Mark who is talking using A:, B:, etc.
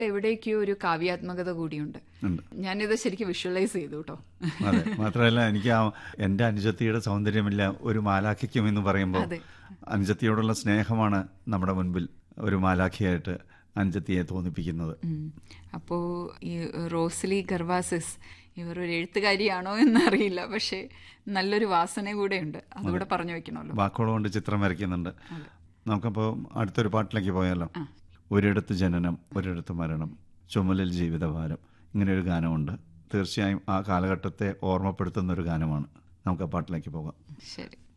A: എവിടേക്കോ ഒരു കാവ്യാത്മകത കൂടിയുണ്ട്
B: ഉണ്ട്
A: ഞാനിത് ശരിക്കും വിഷ്വലൈസ് ചെയ്തു കേട്ടോ
B: അതെ മാത്രമല്ല എനിക്ക് ആ എൻ്റെ അനുജത്തിയുടെ സൗന്ദര്യമില്ല ഒരു മാലാഖിക്കും എന്ന് പറയുമ്പോൾ
A: അതെ.
B: അനുജത്തിയോടുള്ള സ്നേഹമാണ് നമ്മുടെ മുൻപിൽ ഒരു മാലാഖിയായിട്ട് അനുജത്തിയെ തോന്നിപ്പിക്കുന്നത്
A: ഉം. അപ്പോ ഈ റോസ്ലി ഗർവാസിസ് ഇവർ ഒരു എഴുത്തുകാരിയാണോ എന്നറിയില്ല പക്ഷേ നല്ലൊരു വാസന കൂടെ ഉണ്ട് അതുകൂടെ പറഞ്ഞു വെക്കണമല്ലോ
B: വാക്കുകൾ കൊണ്ട് ചിത്രം വരയ്ക്കുന്നുണ്ട് നമുക്കപ്പോൾ അടുത്തൊരു പാട്ടിലേക്ക് പോയാലോ ഒരിടത്ത് ജനനം ഒരിടത്ത് മരണം ചുമലിൽ ജീവിതഭാരം ഇങ്ങനെ ഒരു ഗാനമുണ്ട് തീർച്ചയായും ആ കാലഘട്ടത്തെ ഓർമ്മപ്പെടുത്തുന്ന ഒരു ഗാനമാണ് നമുക്ക് ആ പാട്ടിലേക്ക് പോകാം
A: ശരി